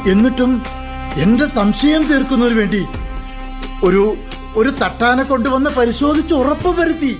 എന്നിട്ടും എന്റെ സംശയം തീർക്കുന്നതിന് വേണ്ടി ഒരു ഒരു തട്ടാനെ കൊണ്ടുവന്ന് പരിശോധിച്ച് ഉറപ്പ് വരുത്തി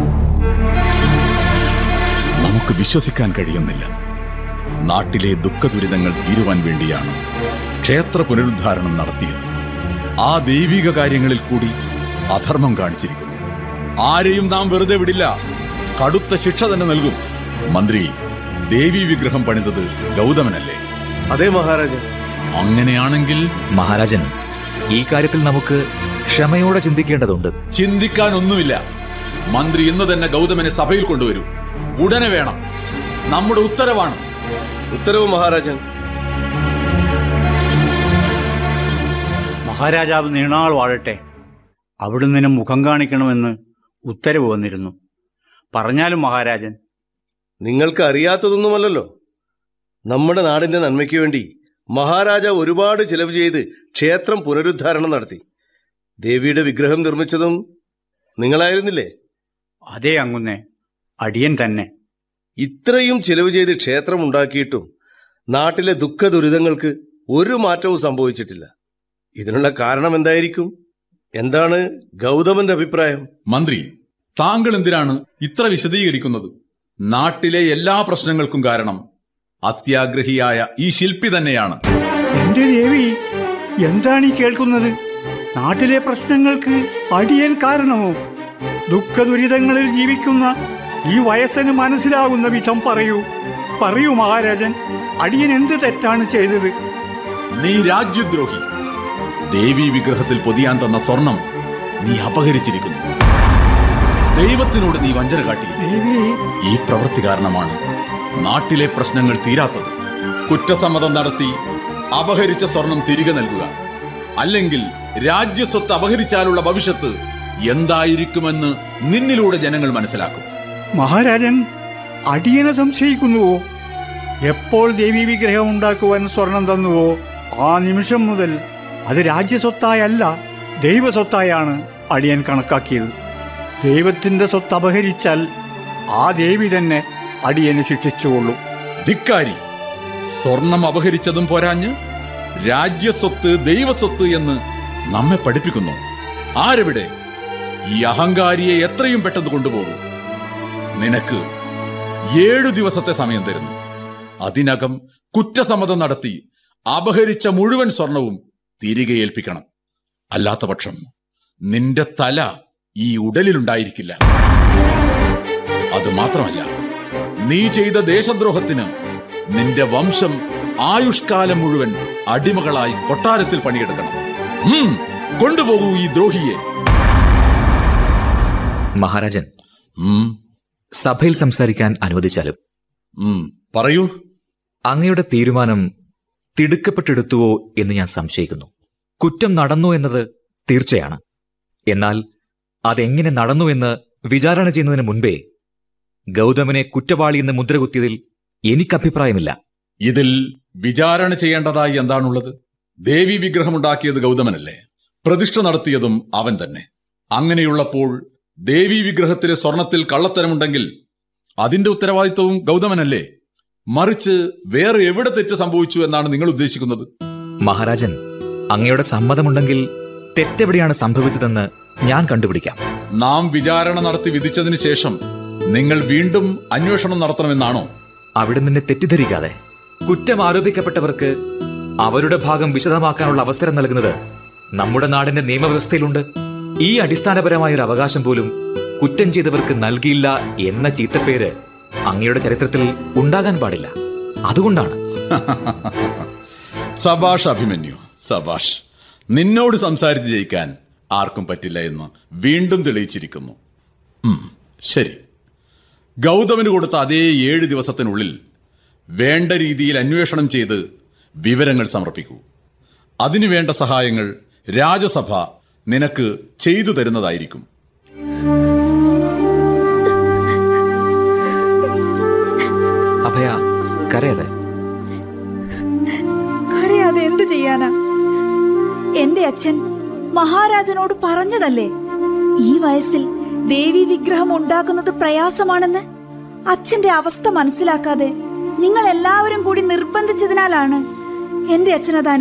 നമുക്ക് വിശ്വസിക്കാൻ കഴിയുന്നില്ല നാട്ടിലെ ദുഃഖദുരിതങ്ങൾ തീരുവാൻ വേണ്ടിയാണ് ക്ഷേത്ര പുനരുദ്ധാരണം നടത്തിയത് ആ ദൈവിക കാര്യങ്ങളിൽ കൂടി അധർമ്മം കാണിച്ചിരിക്കുന്നു ആരെയും നാം വെറുതെ വിടില്ല കടുത്ത ശിക്ഷ തന്നെ നൽകും മന്ത്രി ദേവി വിഗ്രഹം പണിതത് ഗൗതമനല്ലേ അതെ മഹാരാജൻ അങ്ങനെയാണെങ്കിൽ മഹാരാജൻ ഈ കാര്യത്തിൽ നമുക്ക് ക്ഷമയോടെ ചിന്തിക്കേണ്ടതുണ്ട് ചിന്തിക്കാനൊന്നുമില്ല മന്ത്രി ഇന്ന് തന്നെ ഗൗതമനെ സഭയിൽ കൊണ്ടുവരൂ ഉടനെ വേണം നമ്മുടെ ഉത്തരവാണ് ഉത്തരവ് മഹാരാജൻ മഹാരാജാവ് നീണാൾ വാഴട്ടെ അവിടുന്ന് മുഖം കാണിക്കണമെന്ന് ഉത്തരവ് വന്നിരുന്നു പറഞ്ഞാലും മഹാരാജൻ നിങ്ങൾക്ക് അറിയാത്തതൊന്നുമല്ലല്ലോ നമ്മുടെ നാടിന്റെ നന്മയ്ക്ക് വേണ്ടി മഹാരാജാവ് ഒരുപാട് ചിലവ് ചെയ്ത് ക്ഷേത്രം പുനരുദ്ധാരണം നടത്തി ദേവിയുടെ വിഗ്രഹം നിർമ്മിച്ചതും നിങ്ങളായിരുന്നില്ലേ അതേ അങ്ങുന്നേ അടിയൻ തന്നെ ഇത്രയും ചിലവ് ചെയ്ത് ക്ഷേത്രം ഉണ്ടാക്കിയിട്ടും നാട്ടിലെ ദുഃഖ ദുരിതങ്ങൾക്ക് ഒരു മാറ്റവും സംഭവിച്ചിട്ടില്ല ഇതിനുള്ള കാരണം എന്തായിരിക്കും എന്താണ് ഗൗതമന്റെ അഭിപ്രായം മന്ത്രി താങ്കൾ എന്തിനാണ് ഇത്ര വിശദീകരിക്കുന്നത് നാട്ടിലെ എല്ലാ പ്രശ്നങ്ങൾക്കും കാരണം അത്യാഗ്രഹിയായ ഈ ശില്പി തന്നെയാണ് എന്റെ ദേവി എന്താണ് ഈ കേൾക്കുന്നത് നാട്ടിലെ പ്രശ്നങ്ങൾക്ക് അടിയൻ കാരണമോ ദുഃഖ ദുരിതങ്ങളിൽ ജീവിക്കുന്ന ഈ വയസ്സിന് മനസ്സിലാകുന്ന വിധം പറയൂ പറയൂ മഹാരാജൻ അടിയൻ എന്ത് തെറ്റാണ് ചെയ്തത് നീ രാജ്യദ്രോഹി ദേവി വിഗ്രഹത്തിൽ പൊതിയാൻ തന്ന സ്വർണം നീ അപഹരിച്ചിരിക്കുന്നു ദൈവത്തിനോട് നീ വഞ്ചന കാട്ടി ദേവി ഈ പ്രവൃത്തി കാരണമാണ് നാട്ടിലെ പ്രശ്നങ്ങൾ തീരാത്തത് കുറ്റസമ്മതം നടത്തി അപഹരിച്ച സ്വർണം തിരികെ നൽകുക അല്ലെങ്കിൽ രാജ്യസ്വത്ത് അപഹരിച്ചാലുള്ള ഭവിഷ്യത്ത് എന്തായിരിക്കുമെന്ന് നിന്നിലൂടെ ജനങ്ങൾ മനസ്സിലാക്കും മഹാരാജൻ അടിയനെ സംശയിക്കുന്നുവോ എപ്പോൾ ദേവി വിഗ്രഹം ഉണ്ടാക്കുവാൻ സ്വർണം തന്നുവോ ആ നിമിഷം മുതൽ അത് രാജ്യസ്വത്തായല്ല ദൈവസ്വത്തായാണ് അടിയൻ കണക്കാക്കിയത് ദൈവത്തിന്റെ സ്വത്ത് അപഹരിച്ചാൽ ആ ദേവി തന്നെ അടിയനെ ശിക്ഷിച്ചുകൊള്ളൂ ധിക്കാരി സ്വർണം അപഹരിച്ചതും പോരാഞ്ഞ് രാജ്യസ്വത്ത് ദൈവസ്വത്ത് എന്ന് നമ്മെ പഠിപ്പിക്കുന്നു ആരെവിടെ ഈ അഹങ്കാരിയെ എത്രയും പെട്ടെന്ന് കൊണ്ടുപോകും നിനക്ക് ഏഴു ദിവസത്തെ സമയം തരുന്നു അതിനകം കുറ്റസമ്മതം നടത്തി അപഹരിച്ച മുഴുവൻ സ്വർണവും തിരികെ ഏൽപ്പിക്കണം അല്ലാത്ത പക്ഷം നിന്റെ തല ഈ ഉടലിലുണ്ടായിരിക്കില്ല അത് മാത്രമല്ല നീ ചെയ്ത ദേശദ്രോഹത്തിന് നിന്റെ വംശം ആയുഷ്കാലം മുഴുവൻ അടിമകളായി കൊട്ടാരത്തിൽ പണിയെടുക്കണം ഉം, കൊണ്ടുപോകൂ ഈ ദ്രോഹിയെ മഹാരാജൻ ഉം, സഭയിൽ സംസാരിക്കാൻ അനുവദിച്ചാലും ഉം, പറയൂ അങ്ങയുടെ തീരുമാനം തിടുക്കപ്പെട്ടെടുത്തുവോ എന്ന് ഞാൻ സംശയിക്കുന്നു കുറ്റം നടന്നു എന്നത് തീർച്ചയാണ് എന്നാൽ അതെങ്ങനെ നടന്നു എന്ന് വിചാരണ ചെയ്യുന്നതിന് മുൻപേ ഗൗതമനെ കുറ്റവാളി എന്ന് മുദ്രകുത്തിയതിൽ എനിക്ക് അഭിപ്രായമില്ല ഇതിൽ വിചാരണ ചെയ്യേണ്ടതായി എന്താണുള്ളത് ദേവി വിഗ്രഹമുണ്ടാക്കിയത് ഗൗതമനല്ലേ പ്രതിഷ്ഠ നടത്തിയതും അവൻ തന്നെ അങ്ങനെയുള്ളപ്പോൾ ദേവി വിഗ്രഹത്തിലെ സ്വർണത്തിൽ കള്ളത്തരമുണ്ടെങ്കിൽ അതിന്റെ ഉത്തരവാദിത്വവും ഗൗതമനല്ലേ മറിച്ച് വേറെ എവിടെ തെറ്റ് സംഭവിച്ചു എന്നാണ് നിങ്ങൾ ഉദ്ദേശിക്കുന്നത് മഹാരാജൻ അങ്ങയുടെ സമ്മതമുണ്ടെങ്കിൽ തെറ്റെവിടെയാണ് സംഭവിച്ചതെന്ന് ഞാൻ കണ്ടുപിടിക്കാം നാം വിചാരണ നടത്തി വിധിച്ചതിന് ശേഷം നിങ്ങൾ വീണ്ടും അന്വേഷണം നടത്തണമെന്നാണോ അവിടെ നിന്നെ തെറ്റിദ്ധരിക്കാതെ കുറ്റം ആരോപിക്കപ്പെട്ടവർക്ക് അവരുടെ ഭാഗം വിശദമാക്കാനുള്ള അവസരം നൽകുന്നത് നമ്മുടെ നാടിന്റെ നിയമവ്യവസ്ഥയിലുണ്ട് ഈ അടിസ്ഥാനപരമായ ഒരു അവകാശം പോലും കുറ്റം ചെയ്തവർക്ക് നൽകിയില്ല എന്ന ചീത്തപ്പേര് അങ്ങയുടെ ചരിത്രത്തിൽ ഉണ്ടാകാൻ പാടില്ല അതുകൊണ്ടാണ് സബാഷ് അഭിമന്യു സബാഷ് നിന്നോട് സംസാരിച്ച് ജയിക്കാൻ ആർക്കും പറ്റില്ല എന്ന് വീണ്ടും തെളിയിച്ചിരിക്കുന്നു ഉം, ശരി ഗൗതമന് കൊടുത്ത അതേ ഏഴ് ദിവസത്തിനുള്ളിൽ വേണ്ട രീതിയിൽ അന്വേഷണം ചെയ്ത് വിവരങ്ങൾ സമർപ്പിക്കൂ അതിനുവേണ്ട സഹായങ്ങൾ രാജസഭ നിനക്ക് ചെയ്തു തരുന്നതായിരിക്കും അഭയ കരയാതെ കരയാതെ എന്ത് ചെയ്യാനാ എന്റെ അച്ഛൻ മഹാരാജനോട് പറഞ്ഞതല്ലേ ഈ വയസ്സിൽ ദേവി വിഗ്രഹം ഉണ്ടാക്കുന്നത് പ്രയാസമാണെന്ന് അച്ഛന്റെ അവസ്ഥ മനസ്സിലാക്കാതെ നിങ്ങൾ എല്ലാവരും കൂടി നിർബന്ധിച്ചതിനാലാണ് എന്റെ അച്ഛൻ അത്